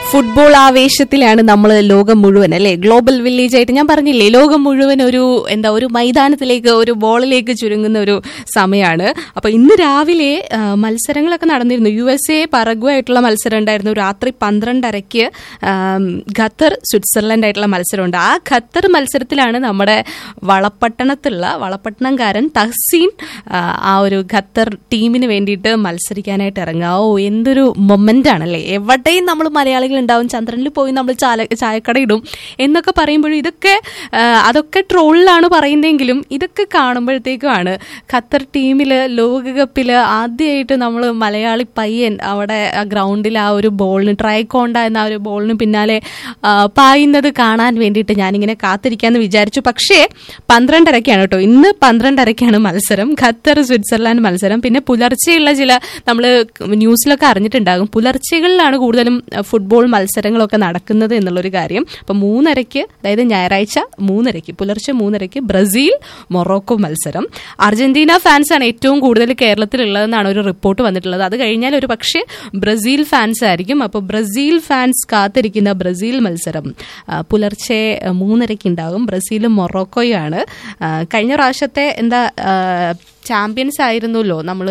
football ആവേശത്തിലാണ് നമ്മൾ ലോകം മുഴുവൻ അല്ലെ ഗ്ലോബൽ വില്ലേജ് ആയിട്ട് ഞാൻ പറഞ്ഞില്ലേ ലോകം മുഴുവൻ ഒരു എന്താ ഒരു മൈതാനത്തിലേക്ക് ഒരു ബോളിലേക്ക് ചുരുങ്ങുന്ന ഒരു സമയമാണ് അപ്പൊ ഇന്ന് രാവിലെ ആ, മത്സരങ്ങളൊക്കെ നടന്നിരുന്നു യു എസ് എ പറഗ്വ ആയിട്ടുള്ള മത്സരം ഉണ്ടായിരുന്നു രാത്രി പന്ത്രണ്ടരയ്ക്ക് ആം, ഖത്തർ സ്വിറ്റ്സർലൻഡ് ആയിട്ടുള്ള മത്സരമുണ്ട് ആ ഖത്തർ മത്സരത്തിലാണ് നമ്മുടെ വളപട്ടണത്തുള്ള വളപട്ടണംകാരൻ തഹ്സീൻ ആ, ആ ഒരു ഖത്തർ ടീമിന് വേണ്ടിയിട്ട് മത്സരിക്കാനായിട്ട് ഇറങ്ങുക ഓ എന്തൊരു മൊമെന്റ് ആണല്ലേ എവിടെയും നമ്മൾ മലയാളികൾ ഉണ്ടാവും ചന്ദ്രനിൽ പോയി നമ്മൾ ചാല ചായക്കട ഇടും എന്നൊക്കെ പറയുമ്പോഴും ഇതൊക്കെ ആ, അതൊക്കെ ട്രോളിലാണ് പറയുന്നതെങ്കിലും ഇതൊക്കെ കാണുമ്പോഴത്തേക്കുമാണ് ഖത്തർ ടീമിൽ ലോകകപ്പിൽ ആദ്യമായിട്ട് നമ്മൾ മലയാളി പയ്യൻ അവിടെ ആ ഗ്രൗണ്ടിൽ ആ ഒരു ബോളിന് ട്രൈക്കോണ്ട എന്ന ആ ഒരു ബോളിന് പിന്നാലെ ആ, പായുന്നത് കാണാൻ വേണ്ടിയിട്ട് ഞാനിങ്ങനെ കാത്തിരിക്കാന്ന് വിചാരിച്ചു പക്ഷേ പന്ത്രണ്ടരക്കാണ് കേട്ടോ ഇന്ന് പന്ത്രണ്ടരക്കാണ് മത്സരം ഖത്തർ സ്വിറ്റ്സർലാൻഡ് മത്സരം പിന്നെ പുലർച്ചെയുള്ള ചില നമ്മൾ ന്യൂസിലൊക്കെ അറിഞ്ഞിട്ടുണ്ടാകും പുലർച്ചകളിലാണ് കൂടുതലും അഹ്, ഫുട്ബോൾ മത്സരങ്ങളൊക്കെ നടക്കുന്നത് എന്നുള്ളൊരു കാര്യം അപ്പൊ മൂന്നരയ്ക്ക് അതായത് ഞായറാഴ്ച മൂന്നരയ്ക്ക് പുലർച്ചെ മൂന്നരയ്ക്ക് ബ്രസീൽ മൊറോക്കോ മത്സരം അർജന്റീന ഫാൻസ് ആണ് ഏറ്റവും കൂടുതൽ കേരളത്തിലുള്ളതെന്നാണ് ഒരു റിപ്പോർട്ട് വന്നിട്ടുള്ളത് അത് കഴിഞ്ഞാൽ ഒരു പക്ഷേ ബ്രസീൽ ഫാൻസ് ആയിരിക്കും അപ്പോൾ ബ്രസീൽ ഫാൻസ് കാത്തിരിക്കുന്ന ബ്രസീൽ മത്സരം ആ, പുലർച്ചെ ആ, മൂന്നരയ്ക്ക് ഉണ്ടാകും ബ്രസീലും മൊറോക്കോയാണ് ആ, കഴിഞ്ഞ പ്രാവശ്യത്തെ എന്താ ചാമ്പ്യൻസ് ആയിരുന്നല്ലോ നമ്മൾ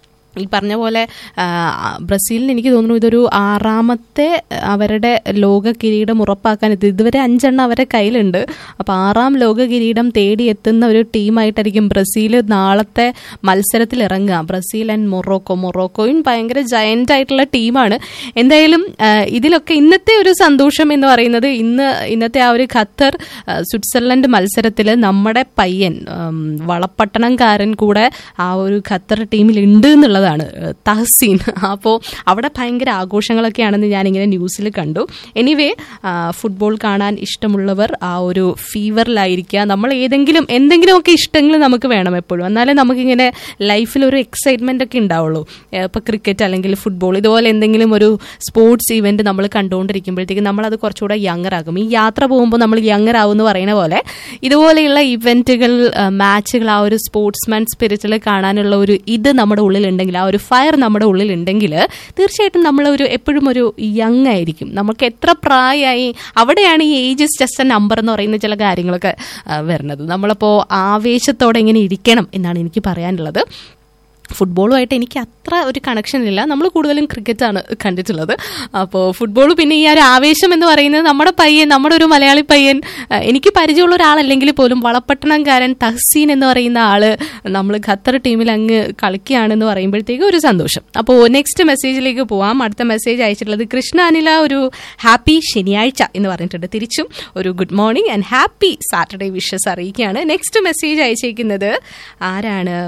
ഈ പറഞ്ഞ പോലെ ആ, ബ്രസീലിന് എനിക്ക് തോന്നുന്നു ഇതൊരു ആറാമത്തെ അവരുടെ ലോക കിരീടം ഉറപ്പാക്കാൻ എത്തി ഇതുവരെ അഞ്ചെണ്ണം അവരുടെ കയ്യിലുണ്ട് അപ്പോൾ ആറാം ലോക കിരീടം തേടി എത്തുന്ന ഒരു ടീമായിട്ടായിരിക്കും ബ്രസീൽ നാളത്തെ മത്സരത്തിൽ ഇറങ്ങുക ബ്രസീൽ ആൻഡ് മൊറോക്കോ മൊറോക്കോയും ഭയങ്കര ജയന്റ് ആയിട്ടുള്ള ടീമാണ് എന്തായാലും ആ, ഇതിലൊക്കെ ഇന്നത്തെ ഒരു സന്തോഷം എന്ന് പറയുന്നത് ഇന്ന് ഇന്നത്തെ ആ ഒരു ഖത്തർ ആ, സ്വിറ്റ്സർലൻഡ് മത്സരത്തിൽ നമ്മുടെ പയ്യൻ ഉം, വളപ്പട്ടണംകാരൻ കൂടെ ആ ഒരു ഖത്തർ ടീമിൽ ഉണ്ട് എന്നുള്ളതാണ് ഏഹ്, തഹസീൻ അപ്പോൾ അവിടെ ഭയങ്കര ആഘോഷങ്ങളൊക്കെയാണെന്ന് ഞാനിങ്ങനെ ന്യൂസിൽ കണ്ടു എനിവേ ഫുട്ബോൾ കാണാൻ ഇഷ്ടമുള്ളവർ ആ ഒരു ഫീവറിലായിരിക്കുക നമ്മൾ ഏതെങ്കിലും എന്തെങ്കിലുമൊക്കെ ഇഷ്ടങ്ങൾ നമുക്ക് വേണം എപ്പോഴും എന്നാലേ നമുക്കിങ്ങനെ ലൈഫിൽ ഒരു എക്സൈറ്റ്മെന്റ് ഒക്കെ ഉണ്ടാവുള്ളൂ ഏഹ്, ഇപ്പൊ ക്രിക്കറ്റ് അല്ലെങ്കിൽ ഫുട്ബോൾ ഇതുപോലെ എന്തെങ്കിലും ഒരു സ്പോർട്സ് ഇവന്റ് നമ്മൾ കണ്ടുകൊണ്ടിരിക്കുമ്പോഴത്തേക്ക് നമ്മളത് കുറച്ചുകൂടെ യങ്ങർ ആകും ഈ യാത്ര പോകുമ്പോൾ നമ്മൾ യങ്ങർ ആവും എന്ന് പറയുന്ന പോലെ ഇതുപോലെയുള്ള ഇവന്റുകൾ മാച്ചുകൾ ആ ഒരു സ്പോർട്സ്മാൻ സ്പിരിറ്റിൽ കാണാനുള്ള ഒരു ഇത് നമ്മുടെ ഉള്ളിലുണ്ടെങ്കിൽ ആ ഒരു ഫയർ നമ്മുടെ ഉള്ളിലുണ്ടെങ്കിൽ തീർച്ചയായിട്ടും നമ്മൾ ഒരു എപ്പോഴും ഒരു യങ് ആയിരിക്കും നമുക്ക് എത്ര പ്രായമായി അവിടെയാണ് ഈ ഏജ് ജസ്റ്റ് എ നമ്പർ എന്ന് പറയുന്ന ചില കാര്യങ്ങളൊക്കെ ആ, വരുന്നത് നമ്മളപ്പോൾ ആവേശത്തോടെ ഇങ്ങനെ ഇരിക്കണം എന്നാണ് എനിക്ക് പറയാനുള്ളത് ഫുട്ബോളുമായിട്ട് എനിക്ക് അത്ര ഒരു കണക്ഷൻ ഇല്ല നമ്മൾ കൂടുതലും ക്രിക്കറ്റാണ് കണ്ടിട്ടുള്ളത് അപ്പോൾ ഫുട്ബോൾ പിന്നെ ഈ ഒരു ആവേശം എന്ന് പറയുന്നത് നമ്മുടെ പയ്യൻ നമ്മുടെ ഒരു മലയാളി പയ്യൻ ആ, എനിക്ക് പരിചയമുള്ള ഒരാളല്ലെങ്കിൽ പോലും വളപ്പട്ടണംകാരൻ തഹസീൻ എന്ന് പറയുന്ന ആള് നമ്മൾ ഖത്തർ ടീമിൽ അങ്ങ് കളിക്കുകയാണെന്ന് പറയുമ്പോഴത്തേക്ക് ഒരു സന്തോഷം അപ്പോൾ നെക്സ്റ്റ് മെസ്സേജിലേക്ക് പോവാം അടുത്ത മെസ്സേജ് അയച്ചിട്ടുള്ളത് കൃഷ്ണ അനില ഒരു ഹാപ്പി ശനിയാഴ്ച എന്ന് പറഞ്ഞിട്ടുണ്ട് തിരിച്ചും ഒരു good morning and happy Saturday wishes അറിയിക്കുകയാണ് നെക്സ്റ്റ് മെസ്സേജ് അയച്ചേക്കുന്നത് ആരാണ്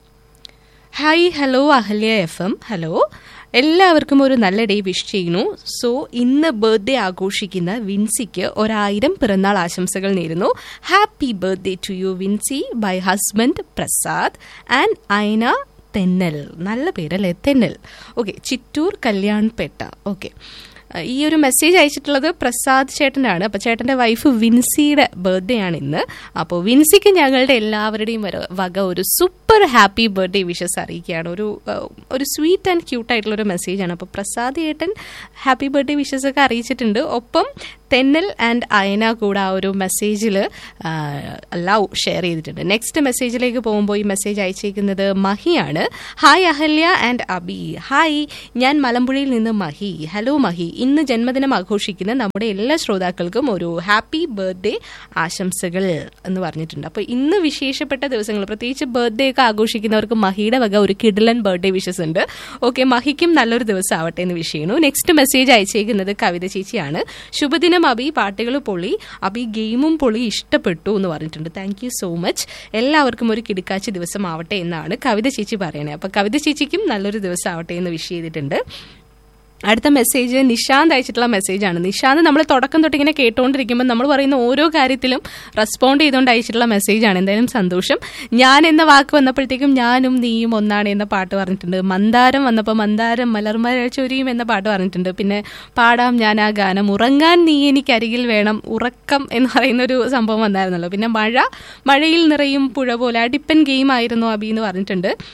hi hello Ahalya F M hello എല്ലാവർക്കും ഒരു നല്ല ഡേ വിഷ് ചെയ്യുന്നു സോ ഇന്ന് ബർത്ത്ഡേ ആഘോഷിക്കുന്ന വിൻസിക്ക് ഒരായിരം പിറന്നാൾ ആശംസകൾ നേരുന്നു happy birthday to you Vinci by husband Prasad and Aina Thennal നല്ല പേരല്ലേ തെന്നൽ ഓക്കെ ചിറ്റൂർ കല്യാൺപേട്ട ഓക്കെ ഈ ഒരു മെസ്സേജ് അയച്ചിട്ടുള്ളത് പ്രസാദ് ചേട്ടനാണ് അപ്പോൾ ചേട്ടൻ്റെ വൈഫ് വിൻസിയുടെ ബർത്ത്ഡേ ആണ് ഇന്ന് അപ്പോൾ വിൻസിക്ക് ഞങ്ങളുടെ എല്ലാവരുടെയും വര- വക ഒരു സൂപ്പർ ഹാപ്പി ബർത്ത്ഡേ വിഷസ് അറിയിക്കുകയാണ് ഒരു ഏഹ്, ഒരു സ്വീറ്റ് ആൻഡ് ക്യൂട്ട് ആയിട്ടുള്ള ഒരു മെസ്സേജാണ് അപ്പോൾ പ്രസാദ് ചേട്ടൻ ഹാപ്പി ബർത്ത്ഡേ വിഷസ് ഒക്കെ അറിയിച്ചിട്ടുണ്ട് ഒപ്പം തെന്നൽ ആൻഡ് അയന കൂടെ ആ ഒരു മെസ്സേജിൽ ലവ് ഷെയർ ചെയ്തിട്ടുണ്ട് നെക്സ്റ്റ് മെസ്സേജിലേക്ക് പോകുമ്പോൾ ഈ മെസ്സേജ് അയച്ചേക്കുന്നത് മഹിയാണ് hi Ahalya and Abi hi ഞാൻ മലമ്പുഴയിൽ നിന്ന് മഹി ഹലോ മഹി ഇന്ന് ജന്മദിനം ആഘോഷിക്കുന്ന നമ്മുടെ എല്ലാ ശ്രോതാക്കൾക്കും ഒരു ഹാപ്പി ബർത്ത്ഡേ ആശംസകൾ എന്ന് പറഞ്ഞിട്ടുണ്ട് അപ്പോൾ ഇന്ന് വിശേഷപ്പെട്ട ദിവസങ്ങൾ പ്രത്യേകിച്ച് ബർത്ത്ഡേ ഒക്കെ ആഘോഷിക്കുന്നവർക്ക് മഹിയുടെ വക ഒരു കിഡിലൻ ബർത്ത്ഡേ വിഷസ് ഉണ്ട് ഓക്കെ മഹിക്കും നല്ലൊരു ദിവസം ആവട്ടെ എന്ന് വിഷ് ചെയ്യുന്നു നെക്സ്റ്റ് മെസ്സേജ് അയച്ചേക്കുന്നത് കവിത ചേച്ചിയാണ് ശുഭദിനം അബി പാട്ടുകൾ പൊളി അബി ഗെയിമും പൊളി ഇഷ്ടപ്പെട്ടു എന്ന് പറഞ്ഞിട്ടുണ്ട് താങ്ക് യു സോ മച്ച് എല്ലാവർക്കും ഒരു കിടുക്കാച്ചി ദിവസം ആവട്ടെ എന്നാണ് കവിത ചേച്ചി പറയണേ അപ്പൊ കവിത ചേച്ചിക്കും നല്ലൊരു ദിവസം ആവട്ടെ എന്ന് വിഷ് ചെയ്തിട്ടുണ്ട് അടുത്ത മെസ്സേജ് നിഷാന്ത് അയച്ചിട്ടുള്ള മെസ്സേജാണ് നിഷാന്ത് നമ്മൾ തുടക്കം തൊട്ട് ഇങ്ങനെ കേട്ടുകൊണ്ടിരിക്കുമ്പോൾ നമ്മൾ പറയുന്ന ഓരോ കാര്യത്തിലും റെസ്പോണ്ട് ചെയ്തുകൊണ്ട് അയച്ചിട്ടുള്ള മെസ്സേജാണ് എന്തായാലും സന്തോഷം ഞാൻ എന്ന വാക്ക് വന്നപ്പോഴത്തേക്കും ഞാനും നീയും ഒന്നാണ് എന്ന പാട്ട് പറഞ്ഞിട്ടുണ്ട് മന്ദാരം വന്നപ്പോൾ മന്ദാരം മലർമര ചൊരിയും എന്ന പാട്ട് പറഞ്ഞിട്ടുണ്ട് പിന്നെ പാടാം ഞാൻ ആ ഗാനം ഉറങ്ങാൻ നീ എനിക്ക് അരികിൽ വേണം ഉറക്കം എന്ന് പറയുന്ന ഒരു സംഭവം വന്നായിരുന്നല്ലോ പിന്നെ മഴ മഴയിൽ നിറയും പുഴ പോലെ അടിപ്പൻ ഗെയിം ആയിരുന്നു അബി എന്ന് പറഞ്ഞിട്ടുണ്ട്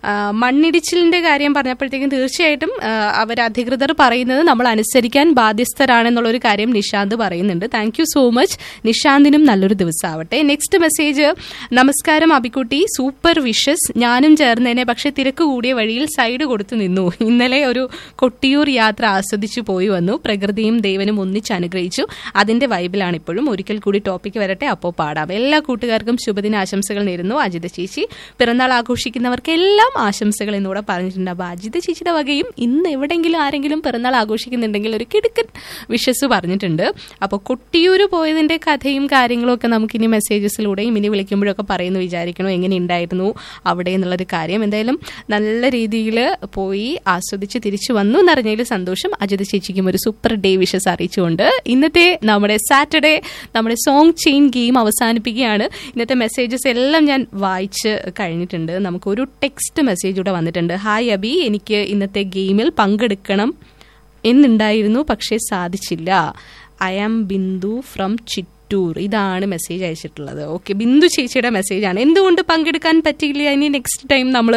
ആ, മണ്ണിടിച്ചിലിന്റെ കാര്യം പറഞ്ഞപ്പോഴത്തേക്കും തീർച്ചയായിട്ടും ആ, അവർ അധികൃതർ പറയുന്നത് നമ്മൾ അനുസരിക്കാൻ ബാധ്യസ്ഥരാണെന്നുള്ളൊരു കാര്യം നിഷാന്ത് പറയുന്നുണ്ട് താങ്ക് യു സോ മച്ച് നിഷാന്തിനും നല്ലൊരു ദിവസമാവട്ടെ നെക്സ്റ്റ് മെസ്സേജ് നമസ്കാരം അബിക്കുട്ടി സൂപ്പർ വിഷസ് ഞാനും ചേർന്നതിനെ പക്ഷെ തിരക്ക് കൂടിയ വഴിയിൽ സൈഡ് കൊടുത്തു നിന്നു ഇന്നലെ ഒരു കൊട്ടിയൂർ യാത്ര ആസ്വദിച്ചു പോയി വന്നു പ്രകൃതിയും ദൈവനും ഒന്നിച്ച് അനുഗ്രഹിച്ചു അതിന്റെ വൈബിലാണ് ഇപ്പോഴും ഒരിക്കൽ കൂടി ടോപ്പിക്ക് വരട്ടെ അപ്പോൾ പാടാം എല്ലാ കൂട്ടുകാർക്കും ശുഭദിന ആശംസകൾ നേരുന്നു അജിത ചേച്ചി പിറന്നാൾ ആഘോഷിക്കുന്നവർക്കെല്ലാം ആശംസകൾ എന്നൂടെ പറഞ്ഞിട്ടുണ്ട് അപ്പോൾ അജിത ചേച്ചിയുടെ വകയും ഇന്ന് എവിടെയെങ്കിലും ആരെങ്കിലും പിറന്നാൾ ആഘോഷിക്കുന്നുണ്ടെങ്കിൽ ഒരു കിടുക്കൻ വിഷസ് പറഞ്ഞിട്ടുണ്ട് അപ്പോൾ കൊട്ടിയൂർ പോയതിന്റെ കഥയും കാര്യങ്ങളും ഒക്കെ നമുക്കിനി മെസ്സേജസിലൂടെയും ഇനി വിളിക്കുമ്പോഴൊക്കെ പറയുന്നു വിചാരിക്കണോ എങ്ങനെ ഉണ്ടായിരുന്നു അവിടെ എന്നുള്ളൊരു കാര്യം എന്തായാലും നല്ല രീതിയിൽ പോയി ആസ്വദിച്ച് തിരിച്ചു വന്നു എന്നറിഞ്ഞതിൽ സന്തോഷം അജിത ചേച്ചിക്കും ഒരു സൂപ്പർ ഡേ വിഷസ് അറിയിച്ചുകൊണ്ട് ഇന്നത്തെ നമ്മുടെ സാറ്റർഡേ നമ്മുടെ സോങ് ചെയിൻ ഗെയിം അവസാനിപ്പിക്കുകയാണ് ഇന്നത്തെ മെസ്സേജസ് എല്ലാം ഞാൻ വായിച്ച് കഴിഞ്ഞിട്ടുണ്ട് നമുക്കൊരു ടെക്സ്റ്റ് മെസ്സേജ് കൂടെ വന്നിട്ടുണ്ട് ഹായ് അബി എനിക്ക് ഇന്നത്തെ ഗെയിമിൽ പങ്കെടുക്കണം എന്നുണ്ടായിരുന്നു പക്ഷേ സാധിച്ചില്ല I am Bindu from Chittur ഇതാണ് മെസ്സേജ് അയച്ചിട്ടുള്ളത് ഓക്കെ ബിന്ദു ചേച്ചിയുടെ മെസ്സേജാണ് എന്തുകൊണ്ട് പങ്കെടുക്കാൻ പറ്റിയില്ല ഇനി നെക്സ്റ്റ് ടൈം നമ്മൾ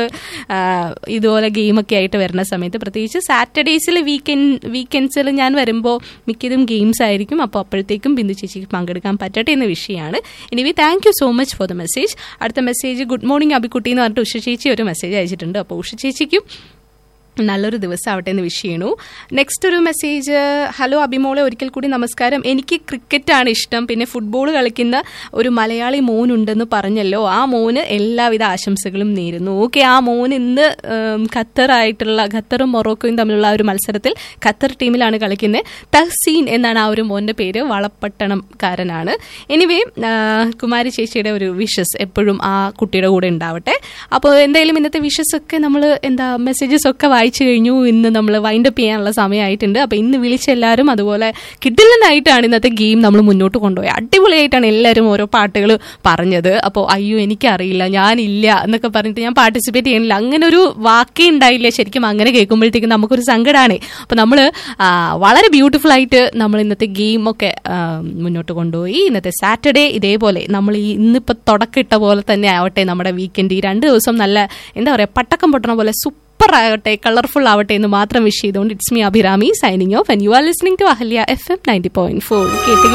ഇതുപോലെ ഗെയിമൊക്കെ ആയിട്ട് വരുന്ന സമയത്ത് പ്രത്യേകിച്ച് സാറ്റർഡേസിൽ വീക്കെൻഡ് വീക്കെൻഡ്സിൽ ഞാൻ വരുമ്പോൾ മിക്കതും ഗെയിംസ് ആയിരിക്കും അപ്പോൾ അപ്പോഴത്തേക്കും ബിന്ദു ചേച്ചിക്ക് പങ്കെടുക്കാൻ പറ്റട്ടെ എന്ന വിഷയമാണ് anyway thank you so much for the message അടുത്ത മെസ്സേജ് ഗുഡ് മോർണിംഗ് അബിക്കുട്ടി എന്ന് പറഞ്ഞിട്ട് ഉഷ ചേച്ചി ഒരു മെസ്സേജ് അയച്ചിട്ടുണ്ട് അപ്പോൾ ഉഷ ചേച്ചിക്കും നല്ലൊരു ദിവസം ആവട്ടെ എന്ന് വിഷ് ചെയ്യണു നെക്സ്റ്റ് ഒരു മെസ്സേജ് ഹലോ അഭിമോളെ ഒരിക്കൽ കൂടി നമസ്കാരം എനിക്ക് ക്രിക്കറ്റാണ് ഇഷ്ടം പിന്നെ ഫുട്ബോൾ കളിക്കുന്ന ഒരു മലയാളി മോനുണ്ടെന്ന് പറഞ്ഞല്ലോ ആ മോന് എല്ലാവിധ ആശംസകളും നേരുന്നു ഓക്കെ ആ മോൻ ഇന്ന് ഉം, ഖത്തറായിട്ടുള്ള ഖത്തറും മൊറോക്കോയും തമ്മിലുള്ള ആ ഒരു മത്സരത്തിൽ ഖത്തർ ടീമിലാണ് കളിക്കുന്നത് തഹ്സീൻ എന്നാണ് ആ ഒരു മോന്റെ പേര് വളപ്പട്ടണംകാരനാണ് എനിവേ കുമാരി ചേച്ചിയുടെ ഒരു വിഷസ് എപ്പോഴും ആ കുട്ടിയുടെ കൂടെ ഉണ്ടാവട്ടെ അപ്പോൾ എന്തായാലും ഇന്നത്തെ വിഷസ് ഒക്കെ നമ്മൾ എന്താ മെസ്സേജസ് ഒക്കെ വായിച്ചു കഴിഞ്ഞു ഇന്ന് നമ്മൾ വൈൻഡപ്പ് ചെയ്യാനുള്ള സമയമായിട്ടുണ്ട് അപ്പോൾ ഇന്ന് വിളിച്ച എല്ലാവരും അതുപോലെ കിഡിലനായിട്ടാണ് ഇന്നത്തെ ഗെയിം നമ്മൾ മുന്നോട്ട് കൊണ്ടുപോയത് അടിപൊളിയായിട്ടാണ് എല്ലാവരും ഓരോ പാട്ടുകൾ പറഞ്ഞത് അപ്പോൾ അയ്യോ എനിക്കറിയില്ല ഞാനില്ല എന്നൊക്കെ പറഞ്ഞിട്ട് ഞാൻ പാർട്ടിസിപ്പേറ്റ് ചെയ്യണില്ല അങ്ങനെ ഒരു വാക്കേ ഉണ്ടായില്ല ശരിക്കും അങ്ങനെ കേൾക്കുമ്പോഴത്തേക്കും നമുക്കൊരു സങ്കടമാണ് അപ്പോൾ നമ്മൾ വളരെ ബ്യൂട്ടിഫുൾ ആയിട്ട് നമ്മൾ ഇന്നത്തെ ഗെയിമൊക്കെ മുന്നോട്ട് കൊണ്ടുപോയി ഇന്നത്തെ സാറ്റർഡേ ഇതേപോലെ നമ്മൾ ഈ ഇന്നിപ്പോൾ തുടക്കിട്ട പോലെ തന്നെ ആവട്ടെ നമ്മുടെ വീക്കെൻഡ് ഈ രണ്ട് ദിവസം നല്ല എന്താ പറയുക പട്ടക്കം പൊട്ടണ പോലെ സൂപ്പർ ആകട്ടെ കളർഫുൾ ആവട്ടെ എന്ന് മാത്രം വിഷ് ചെയ്തുകൊണ്ട് it's me Abhirami signing off and you are listening to Ahalya F M ninety point four കേട്ട്